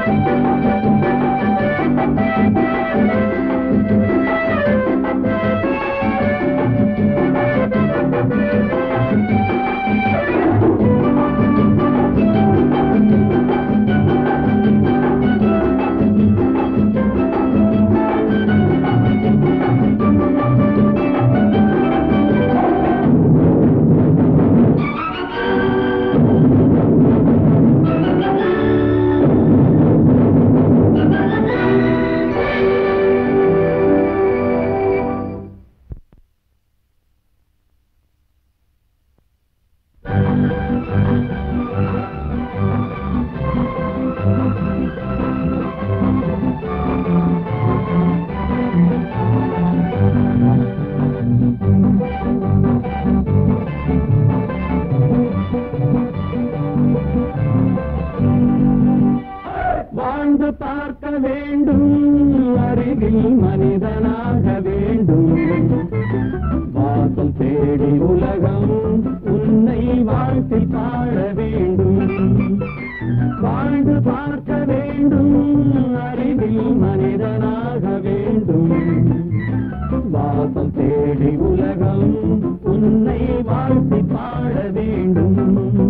வாழ்ந்து பார்க்க வேண்டும் அறிவில் மனிதனாக வேண்டும் வாசல் தேடி உலகம் உன்னை வாழ்த்தி பாட வேண்டும் வாழ்ந்து பார்க்க வேண்டும் அறிவில் மனிதனாக வேண்டும் வாசல் தேடி உலகம் உன்னை வாழ்த்தி பாட வேண்டும்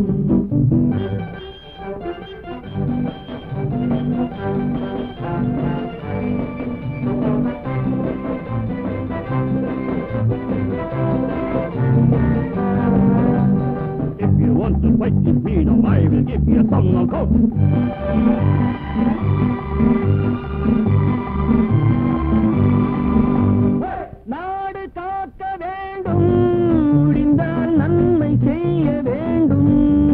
If you want to fight with me, now I will give you a song of hope. நாடு காக்க வேண்டும் முடிந்தால் நன்மை செய்ய வேண்டும்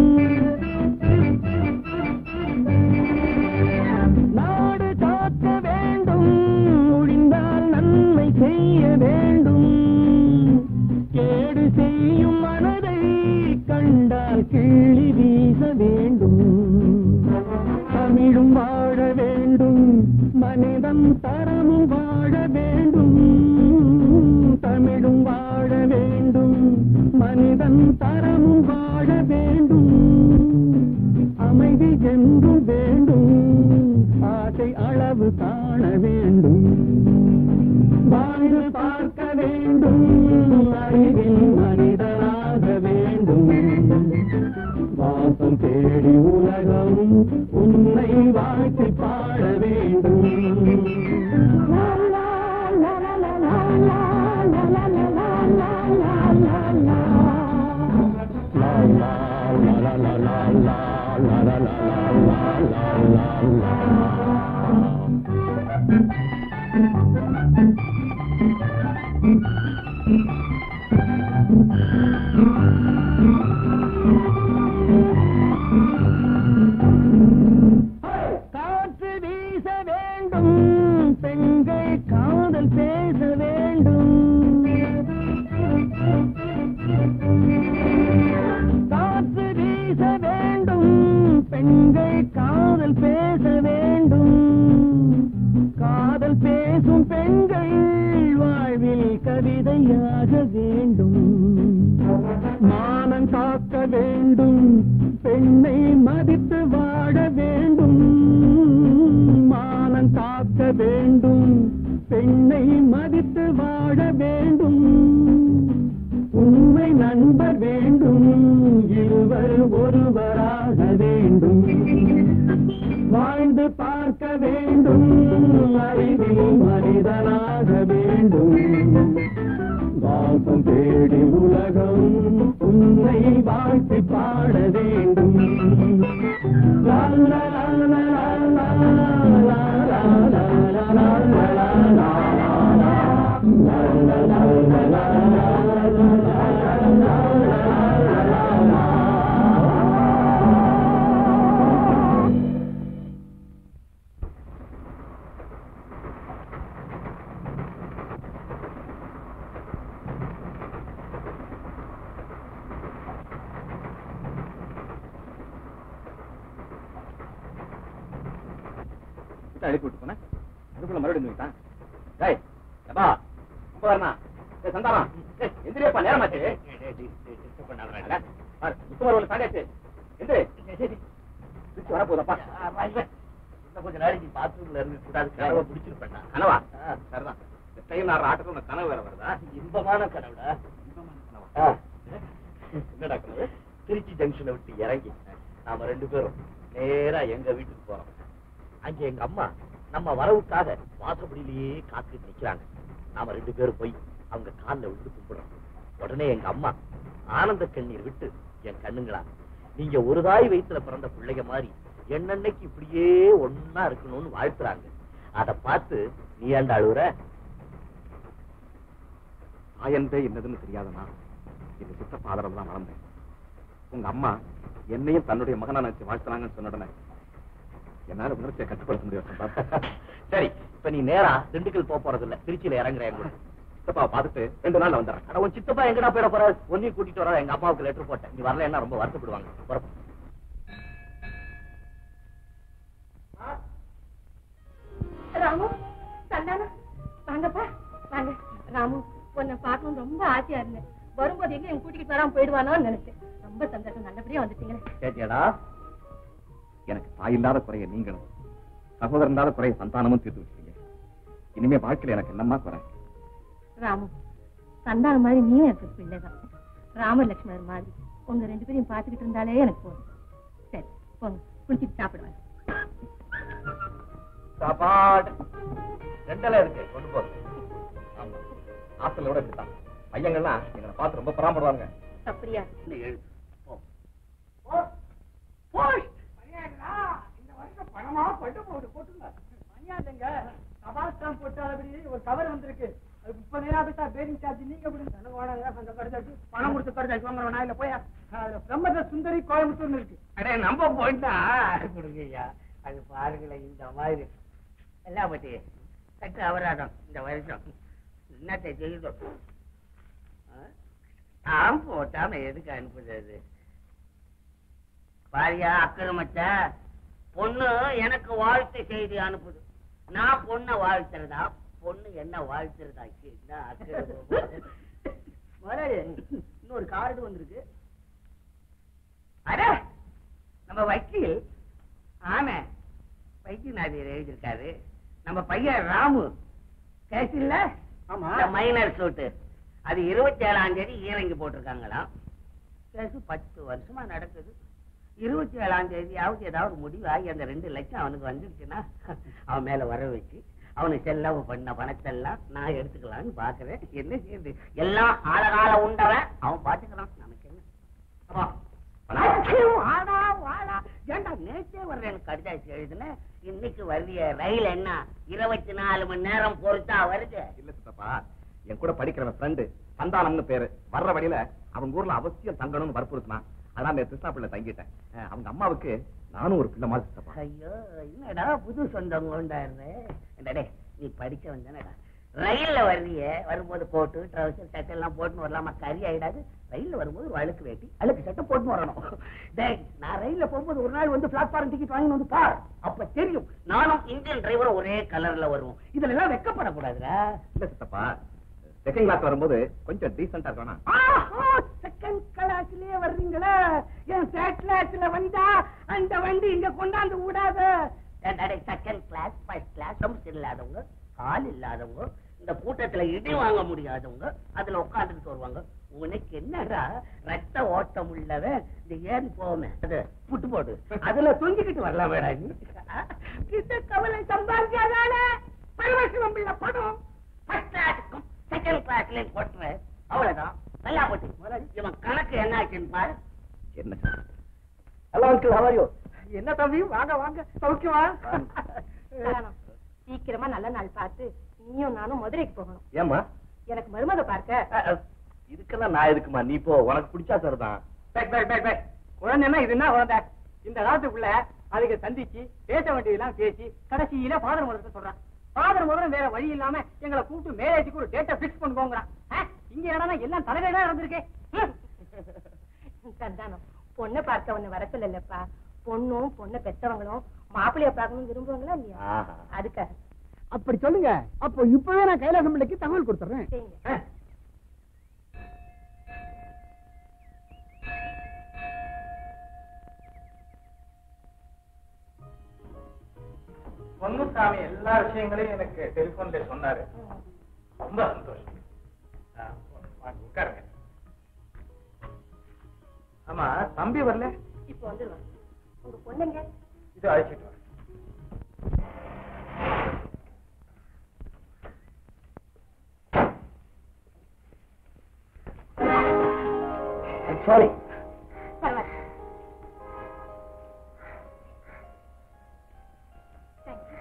நாடு காக்க வேண்டும் முடிந்தால் நன்மை செய்ய வேண்டும் கேடு செய்யும் மனதை கண்டால் கிள்ளி வீச வேண்டும் தமிழும் வாழ வேண்டும் மனிதம் தரமும் வாழ வேண்டும் தமிழும் வாழ வேண்டும் மனிதன் தரமும் வாழ வேண்டும் அமைதி என்றும் வேண்டும் ஆசை அளவு காண வேண்டும் வாழ்ந்து பார்க்க வேண்டும் அறிவில் மனிதனாக வேண்டும் வாசம் தேடி உலகம் உன்னை வாழ்த்தி பாட வேண்டும் லா, லா, லா, லா, லா, லா, லா, லா, லா, லா, லா, லா, லா, லா. லா, லா, லா, லா, லா, லா, லா, லா, லா, லா, லா, லா, லா, லா. காற்று வீச வேண்டும் பெண்கள் காதல் பேச வேண்டும் காற்று வீச வேண்டும் பெண்கள் காதல் பேச வேண்டும் காதல் பேசும் பெண்கள் வாழ்வில் கவிதையாக வேண்டும் மானம் காக்க வேண்டும் பெண்ணை மதித்து வாழ வேண்டும் மானம் காக்க வேண்டும் பெண்ணை மதித்து வாழ வேண்டும் உண்மை நண்பர் வேண்டும் இருவர் ஒருவராக வேண்டும் வாழ்ந்து பார்க்க வேண்டும் அறிவில் மனிதனாக வேண்டும் வாசம் தேடி உலகம் உன்னை வாழ்த்தி பாட வேண்டும் லா, லா, லா, லா, லா, லா, லா, லா, லா, லா, லா, லா, லா, லா, லா. லா, லா, லா, லா, லா, லா, லா, லா, லா, லா. எழுப்பி விட்டு போனேன் அதுக்குள்ள மறுபடியும் தூக்கிட்டான் டேய் எப்பா ரொம்ப வரமா டேய் சந்தானா டேய் எந்திரியப்பா நேரமாச்சு அட, பாரு, இப்ப ஒரு சாண்டியாச்சு எந்திரி திருச்சி வரப்போதப்பா என்ன கொஞ்ச நாளைக்கு பாத்ரூம்ல இருந்து கூடாது கனவை பிடிச்சிருப்பேன் கனவா சரிதான் இந்த ட்ரெயின் ஆடுற ஆட்டத்துல உனக்கு கனவு வேற வருதா இன்பமான கனவுடா ஆ. என்னடா கனவு திருச்சி ஜங்ஷனை விட்டு இறங்கி நாம ரெண்டு பேரும் நேரா எங்க வீட்டுக்கு போறோம் அங்க எங்க அம்மா நம்ம வரவுக்காக வாசப்படியிலேயே காத்துட்டு நிக்கிறாங்க நாம ரெண்டு பேரும் போய் அவங்க கால்ல விழுந்து கும்பிடுறோம் உடனே எங்க அம்மா ஆனந்த கண்ணீர் விட்டு என் கண்ணுங்களா நீங்க ஒரு தாய் வயித்துல பிறந்த பிள்ளைங்க மாதிரி என்னன்னைக்கு இப்படியே ஒன்னா இருக்கணும்னு வாழ்த்துறாங்க அத பார்த்து நீ ஏன்டா அழுவுற ஆயன்றே என்னதுன்னு தெரியாதனா இந்த சித்த பாதரம் தான் வளர்ந்தேன் உங்க அம்மா என்னையும் தன்னுடைய மகனா நினைச்சு வாழ்த்துறாங்கன்னு சொன்ன உடனே என்னால உணர்ச்சியை கட்டுப்படுத்த முடியும் சரி இப்ப நீ நேரா திண்டுக்கல் போக போறது இல்ல திருச்சியில இறங்குறேன் கூட சித்தப்பா பார்த்துட்டு ரெண்டு நாள்ல வந்துடுறேன் ஆனா உன் சித்தப்பா எங்கடா போயிட போற ஒன்னையும் கூட்டிட்டு வர எங்க அம்மாவுக்கு லெட்டர் போட்டேன் நீ வரலன்னா ரொம்ப வருத்தப்படுவாங்க புறப்படு. ராமு சந்தானா வாங்கப்பா வாங்க ராமு உன்னை பார்க்கணும் ரொம்ப ஆசையா இருந்தேன் வரும்போது எங்க என் கூட்டிட்டு வராம போயிடுவானோன்னு நினைச்சேன் ரொம்ப சந்தோஷம் நல்லபடியா வந்துட்டீங்களே கேட்டியாடா எனக்கு தாய் இல்லாத குறைய நீங்களும் சகோதரன் இல்லாத குறைய சந்தானமும் தீர்த்து வச்சிருக்கீங்க இனிமே வாழ்க்கையில எனக்கு என்னம்மா குறை ராமு சந்தானம் மாதிரி நீயும் எனக்கு பிள்ளைதான் ராமலட்சுமணர் மாதிரி உங்க ரெண்டு பேரையும் பார்த்துக்கிட்டு இருந்தாலே எனக்கு போதும் சரி போங்க குளிச்சிட்டு சாப்பிடுவாங்க சாப்பாடு ரெண்டெல்லாம் இருக்கு கொண்டு போ ஆமா ஹாஸ்டல்ல கூட இப்படித்தான் பையங்கள்லாம் எங்களை பார்த்து ரொம்ப பராமடுவாங்க அப்படியா நீ எழுது போ. இந்த வருஷம் பணமா பட்டு போட்டு போட்டுங்க மணியா இல்லைங்க தபால் போட்டாலபடி ஒரு கவர் வந்திருக்கு அது முப்பது நேரம் ஆபிட்டா பேரிங் சார்ஜ் நீங்க கொடுங்க எனக்கு வேணாங்க அந்த கருதாச்சு பணம் கொடுத்து கருதாச்சு வாங்குறவனா இல்ல போயா அதுல பிரம்மத சுந்தரி கோயம்புத்தூர்னு இருக்கு அடே நம்ம போயிட்டா கொடுங்கய்யா அது பாருங்களேன் இந்த மாதிரி எல்லாம் பத்தி சற்று அபராதம் இந்த வருஷம் என்னத்தை செய்யணும் நான் போட்டாம எதுக்கு அனுப்புறது பாரியா அக்கிரமத்தை பொண்ணு எனக்கு வாழ்த்து செய்தி அனுப்புது நான் பொண்ணை வாழ்த்துறதா பொண்ணு என்ன வாழ்த்துறதா என்ன அக்கிரமம் முதலாளி இன்னொரு கார்டு வந்திருக்கு அட நம்ம வக்கீல் ஆமா வைத்தியநாதர் எழுதியிருக்காரு நம்ம பையன் ராமு கேஸ் இல்ல ஆமா. மைனர் சூட்டு அது இருபத்தி ஏழாம் தேதி ஈரங்கி போட்டிருக்காங்களாம் கேஸ் பத்து வருஷமா நடக்குது இருபத்தி ஏழாம் தேதியாவது ஏதாவது முடிவாகி அந்த ரெண்டு லட்சம் அவனுக்கு வந்துருச்சுன்னா அவன் மேல வர வச்சு அவனுக்கு செலவு பண்ண பணத்தெல்லாம் நான் எடுத்துக்கலாம்னு பாக்குறேன் என்ன செய்யுது எல்லாம் ஆழகால உண்டவன் அவன் பாத்துக்கலாம் நமக்கு என்ன அப்பா, அச்சோ, வாடா வாடா ஏண்டா நேற்றே வர்றேன் கடிதாசி எழுதுன இன்னைக்கு வர்றிய ரயில் என்ன இருபத்தி நாலு மணி நேரம் பொறுத்தா வருது இல்ல சித்தப்பா என் கூட படிக்கிறவன் ஃப்ரெண்டு சந்தானம்னு பேரு வர்ற வழியில அவங்க ஊர்ல அவசியம் தங்கணும்னு வற்புறுத்தினான் அதான் நேற்று கிருஷ்ணா பிள்ளை தங்கிட்டேன் அஹ் அவங்க அம்மாவுக்கு நானும் ஒரு பிள்ளை மாதிரி சித்தப்பா ஐயோ என்னடா புது சொந்தம் கொண்டாடுற டேய் நீ படிக்க வந்தனடா ரயில்ல வர்றிய வரும்போது கோட்டு ட்ரௌசர் சட்டை எல்லாம் போட்டுன்னு வரலாமா கறி ஆயிடாது ரயில்ல வரும்போது ஒரு அழுக்கு வேட்டி அழுக்கு சட்டை போட்டுன்னு வரணும் டேய் நான் ரயில்ல போகும்போது ஒரு நாள் வந்து பிளாட்ஃபார்ம் டிக்கெட் வாங்கி வந்து பார் அப்ப தெரியும் நானும் இந்தியன் டிரைவரும் ஒரே கலர்ல வருவோம் இதுல எல்லாம் வெக்கப்படக்கூடாதுடா இல்ல சித்தப்பா செகண்ட் கிளாஸ் வரும்போது கொஞ்சம் டீசெண்டா இருக்கணும் செகண்ட் கிளாஸ்லயே வர்றீங்களே என் தேர்ட் கிளாஸ்ல வந்தா அந்த வண்டி இங்க கொண்டாந்து விடாத செகண்ட் கிளாஸ் ஃபர்ஸ்ட் கிளாஸ் ரொம்ப இல்லாதவங்க கால் இல்லாதவங்க இந்த கூட்டத்துல இடி வாங்க முடியாதவங்க அதுல உட்காந்துட்டு வருவாங்க உனக்கு என்னடா ரத்த ஓட்டம் உள்ளவன் இந்த ஏன் போமே அது புட்டு போடு அதுல தொங்கிக்கிட்டு வரலாம் வேடா நீ கிட்ட கவலை சம்பாதிக்காதான பரமசிவம் பிள்ளை படம் ஃபர்ஸ்ட் கிளாஸுக்கும் செகண்ட் கிளாஸ்லயும் போட்டுறேன் அவ்வளவுதான் நல்லா போட்டு முதலாளி, இவன் கணக்கு என்ன ஆச்சுன்னு பாரு என்ன ஹலோ அங்கிள் ஹவ் என்ன தம்பி வாங்க வாங்க சௌக்கியமா சந்தானம், சீக்கிரமா நல்ல நாள் பார்த்து நீயும் நானும் மதுரைக்கு போகணும் ஏமா எனக்கு மருமக பார்க்க இதுக்கெல்லாம் நான் எதுக்குமா நீ போ உனக்கு பிடிச்சா சரிதான் பேக் பேக் பேக் பேக் குழந்தைன்னா இது என்ன குழந்தை இந்த காலத்துக்குள்ள அதுக்கு சந்திச்சு பேச வேண்டியதெல்லாம் பேசி கடைசியில ஃபாதர் முதல்ல சொல்றான் ஃபாதர் முதல்ல வேற வழி இல்லாம எங்களை கூப்பிட்டு மேரேஜுக்கு ஒரு டேட்டை பிக்ஸ் பண்ணுவோங்கிறான் ஆ, இங்க என்னன்னா எல்லாம் தலைவேடா நடந்திருக்கே சந்தானம் பொண்ணை பார்க்க ஒண்ணு வர சொல்லலப்பா பொண்ணும் பொண்ணை பெத்தவங்களும் மாப்பிள்ளைய பார்க்கணும் விரும்புவாங்களா இல்லையா ஆஹா. அதுக்காக அப்படி சொல்லுங்க அப்போ இப்பவே நான் கைலாசம் பிள்ளைக்கு தகவல் கொடுத்துறேன் சரிங்க பொன்னுசாமி எல்லா விஷயங்களையும் எனக்கு டெலிபோன்ல சொன்னாரு ரொம்ப சந்தோஷம் ஆ, வாங்க, உட்காருங்க ஆமா தம்பி வரல இப்போ வந்துருவான் உங்க பொண்ணுங்க இது அழைச்சிட்டு வரேன் சாரி பரவாயில்ல தேங்க்ஸ்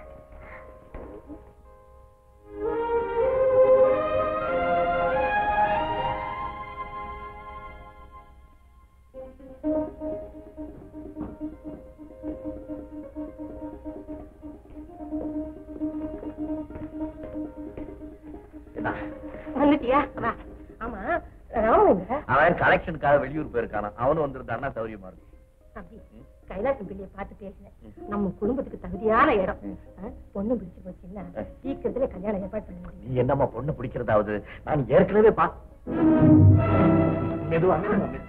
வந்துட்டியா வா ஆமா ராமன் எங்க அவன் கலெக்ஷனுக்காக வெளியூர் போயிருக்கானா அவனும் வந்திருந்தான்னா சௌரியமா இருக்கும் தம்பி கைலாசம் பிள்ளைய பார்த்து பேசினேன் நம்ம குடும்பத்துக்கு தகுதியான இடம் ஆ, பொண்ணு பிடிச்சு போச்சுன்னா சீக்கிரத்துல கல்யாணம் ஏற்பாடு பண்ண முடியும் நீ என்னம்மா பொண்ணு பிடிக்கிறதாவது நான் ஏற்கனவே பா மெதுவா மெதுவா மெதுவா.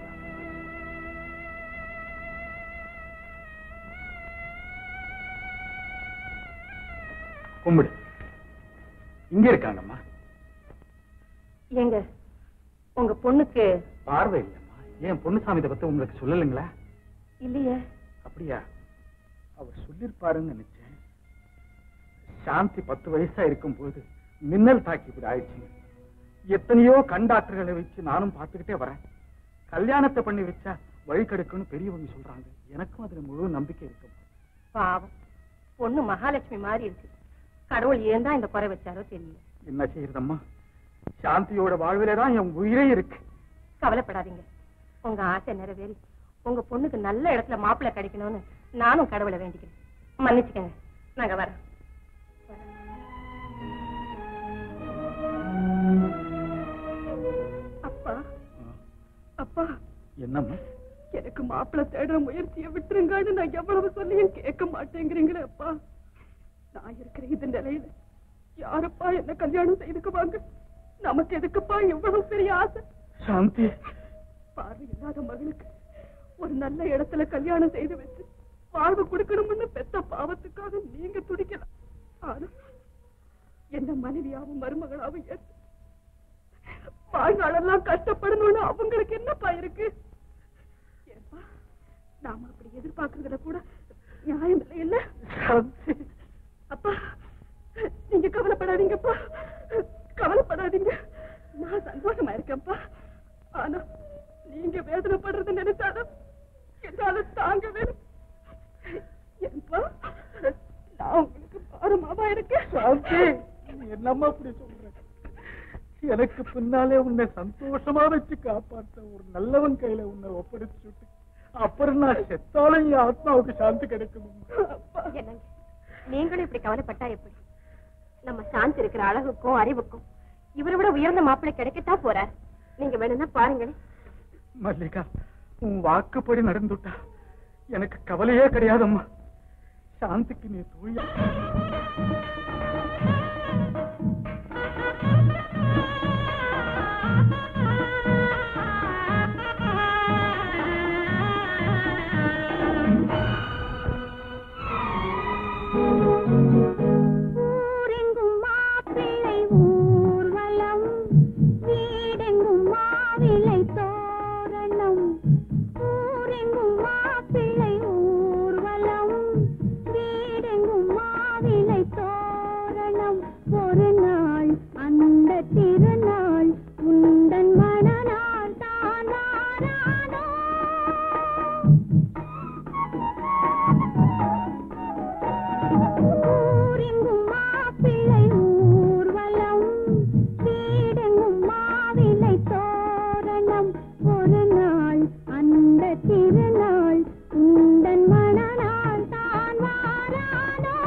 கும்பிடு இங்க இருக்காங்கம்மா ஏங்க உங்க பொண்ணுக்கு பார்வை இல்லம்மா ஏன் பொன்னுசாமி இதை பத்தி உங்களுக்கு சொல்லலைங்களா இல்லையே அப்படியா அவர் சொல்லிருப்பாருன்னு நினைச்சேன் சாந்தி பத்து வயசா இருக்கும் போது மின்னல் தாக்கி இப்படி ஆயிடுச்சுங்க எத்தனையோ கண் டாக்டர்களை வச்சு நானும் பார்த்துக்கிட்டே வரேன் கல்யாணத்தை பண்ணி வச்சா வழி கெடுக்கும்னு பெரியவங்க சொல்றாங்க எனக்கும் அதுல முழு நம்பிக்கை இருக்கு பாவம் பொண்ணு மகாலட்சுமி மாதிரி இருக்கு கடவுள் ஏன் தான் இந்த குறை வச்சாரோ தெரியல என்ன செய்யறதம்மா சாந்தியோட வாழ்விலே தான் என் உயிரே இருக்கு கவலைப்படாதீங்க உங்க ஆசை நிறைவேறி உங்க பொண்ணுக்கு நல்ல இடத்துல மாப்பிள்ளை கிடைக்கணும்னு நானும் கடவுளை வேண்டிக்கிறேன் மன்னிச்சுக்கங்க நாங்க வரோம் அப்பா அப்பா என்னம்மா எனக்கு மாப்பிள்ளை தேடுற முயற்சியை விட்டுருங்கன்னு நான் எவ்வளவு சொல்லியும் கேட்க மாட்டேங்கிறீங்களே அப்பா நான் இருக்கிற இந்த நிலையில யாரப்பா என்ன கல்யாணம் செய்துக்குவாங்க நமக்கு எதுக்குப்பா இவ்வளவு பெரிய ஆசை சாந்தி பார்வை இல்லாத மகனுக்கு ஒரு நல்ல இடத்துல கல்யாணம் செய்து வச்சு வாழ்வு கொடுக்கணும்னு பெத்த பாவத்துக்காக நீங்க துடிக்கலாம் ஆனா என்ன மனைவியாவும் மருமகளாவும் ஏத்து வாழ்நாளெல்லாம் கஷ்டப்படணும்னு அவங்களுக்கு என்னப்பா இருக்கு ஏப்பா நாம அப்படி எதிர்பார்க்கறதுல கூட நியாயம் இல்லை இல்ல அப்பா நீங்க கவலைப்படாதீங்கப்பா கவலைப்படாதீங்க நான் சந்தோஷமா இருக்கேன்ப்பா ஆனா நீங்க வேதனைப்படுறது நினைச்சாலும் என்னால தாங்கவே ஏன்பா நான் உங்களுக்கு பாரமாவா இருக்கேன் சாந்தி நீ என்னம்மா அப்படி சொல்ற எனக்கு பின்னாலே உன்னை சந்தோஷமா வச்சு காப்பாற்ற ஒரு நல்லவன் கையில உன்னை ஒப்படைச்சுட்டு அப்புறம் நான் செத்தாலும் என் ஆத்மாவுக்கு சாந்தி கிடைக்கும் என்னங்க நீங்களும் இப்படி கவலைப்பட்டா எப்படி நம்ம சாந்தி இருக்கிற அழகுக்கும் அறிவுக்கும் இவரை விட உயர்ந்த மாப்பிள்ளை கிடைக்கத்தான் போறார் நீங்க வேணும்னா பாருங்களேன் மல்லிகா உன் வாக்குப்படி நடந்துட்டா எனக்கு கவலையே கிடையாதம்மா சாந்திக்கு நீ தூய ஊரெங்கும் மாப்பிள்ளை ஊர்வலம் வீடெங்கும் மாவிளை தோரணம் ஊரெங்கும் மாப்பிள்ளை ஊர்வலம் வீடெங்கும் மாவிளை தோரணம் ஒரு நாள் அந்த திருநாள் உந்தன் மனநாள் தான் வாரானோ ஊரெங்கும் மாப்பிள்ளை ஊர்வலம் வீடெங்கும் மாவிளை தோரணம் ஒரு நாள் அந்த திருநாள் உந்தன் மனநாள் தான் வாரானோ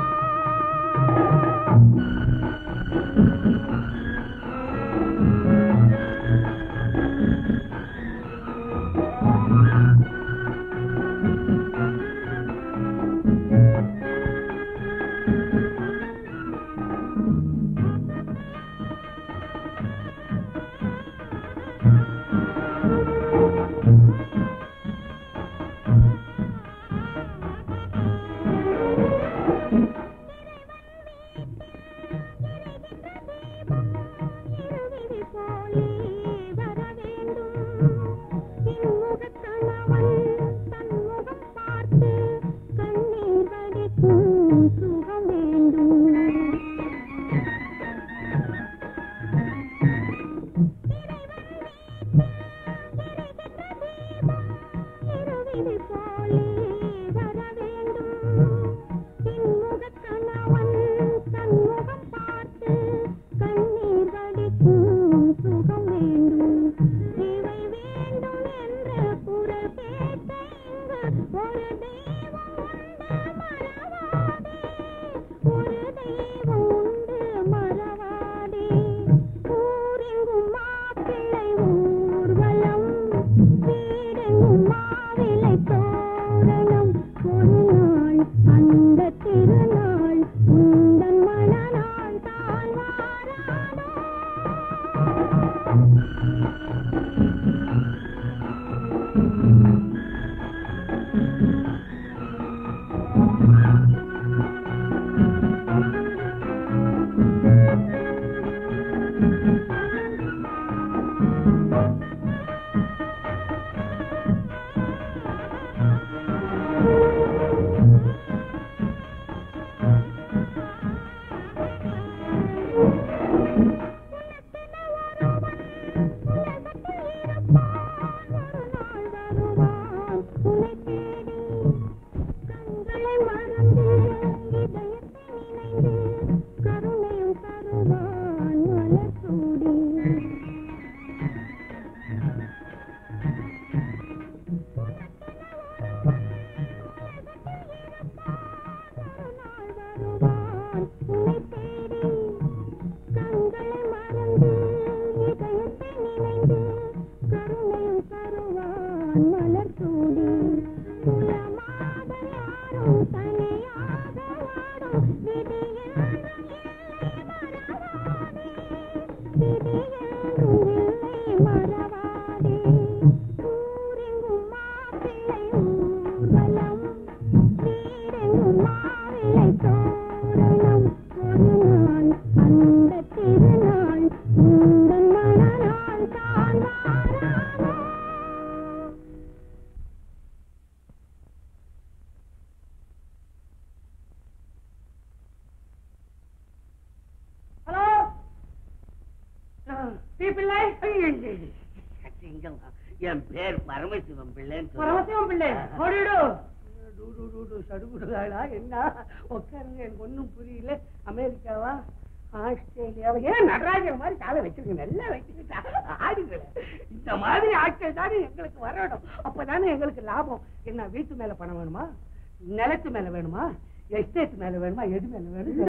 பிள்ளை சிங்கம் என் பேர் பரமசிவம் பிள்ளைன்னு சொல்லு. பரமசிவம் பிள்ளை ஓடிடு டு, டு, டு, டு, சடுகுடுகாடா என்ன உட்காருங்க எனக்கு ஒண்ணும் புரியல அமெரிக்காவா ஆஸ்திரேலியாவா ஏன் நடராஜர் மாதிரி காலை வச்சிருக்க நல்லா வச்சுக்கிட்டா ஆடுங்க இந்த மாதிரி ஆட்கள் தானே எங்களுக்கு வரணும் அப்பதானே எங்களுக்கு லாபம் என்ன வீட்டு மேல பணம் வேணுமா நிலத்து மேல வேணுமா எஸ்டேட் மேல வேணுமா எது மேல வேணும்